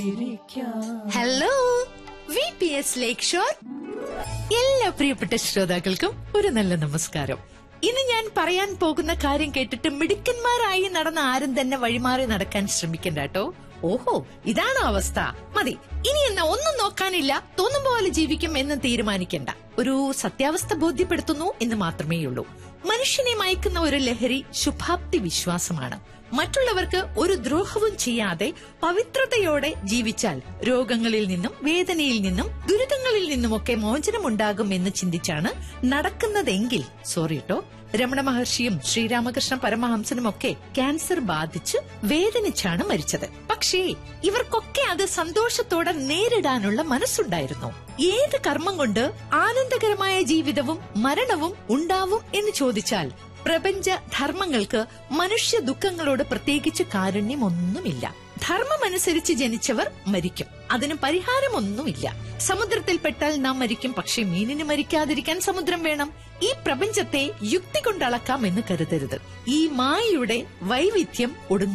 hello V P S lake shore എല്ലാ പ്രിയപ്പെട്ട ശ്രോതാക്കൾക്കും ഒരു നല്ല നമസ്കാരം ഇന്ന് ഞാൻ പറയാൻ പോകുന്ന കാര്യം കേട്ടിട്ട് മിടുക്കന്മാരായി നടന്ന ആരും തന്നെ വഴിമാറി നടക്കാൻ ശ്രമിക്കണ്ട കേട്ടോ ഓഹോ ഇതാണോ അവസ്ഥ മതി ഇനി എന്നാ ഒന്നും നോക്കാനില്ല തോന്നും പോലെ ജീവിക്കും എന്ന് തീരുമാനിക്കണ്ട ഒരു സത്യാവസ്ഥ ബോധ്യപ്പെടുത്തുന്നു എന്ന് മാത്രമേയുള്ളൂ മനുഷ്യനെ മയക്കുന്ന ഒരു ലഹരി ശുഭാപ്തി വിശ്വാസമാണ് മറ്റുള്ളവർക്ക് ഒരു ദ്രോഹവും ചെയ്യാതെ പവിത്രതയോടെ ജീവിച്ചാൽ രോഗങ്ങളിൽ നിന്നും വേദനയിൽ നിന്നും ദുരിതങ്ങളിൽ നിന്നുമൊക്കെ മോചനമുണ്ടാകും എന്ന് ചിന്തിച്ചാണ് നടക്കുന്നതെങ്കിൽ സോറി കേട്ടോ രമണ മഹർഷിയും ശ്രീരാമകൃഷ്ണ പരമഹംസനും ഒക്കെ ക്യാൻസർ ബാധിച്ച് വേദനിച്ചാണ് മരിച്ചത് പക്ഷേ ഇവർക്കൊക്കെ അത് സന്തോഷത്തോടെ നേരിടാനുള്ള മനസ്സുണ്ടായിരുന്നു ഏത് കർമ്മം കൊണ്ട് ആനന്ദകരമായ ജീവിതവും മരണവും ഉണ്ടാവും എന്ന് ചോദിച്ചാൽ പ്രപഞ്ച ധർമ്മങ്ങൾക്ക് മനുഷ്യ ദുഃഖങ്ങളോട് പ്രത്യേകിച്ച് കാരുണ്യമൊന്നുമില്ല ധർമ്മമനുസരിച്ച് ജനിച്ചവർ മരിക്കും അതിന് പരിഹാരമൊന്നുമില്ല സമുദ്രത്തിൽ പെട്ടാൽ നാം മരിക്കും പക്ഷെ മീനിന് മരിക്കാതിരിക്കാൻ സമുദ്രം വേണം ഈ പ്രപഞ്ചത്തെ യുക്തി കൊണ്ട് അളക്കാം എന്ന് കരുതരുത് ഈ മായയുടെ വൈവിധ്യം ഒടുങ്ങ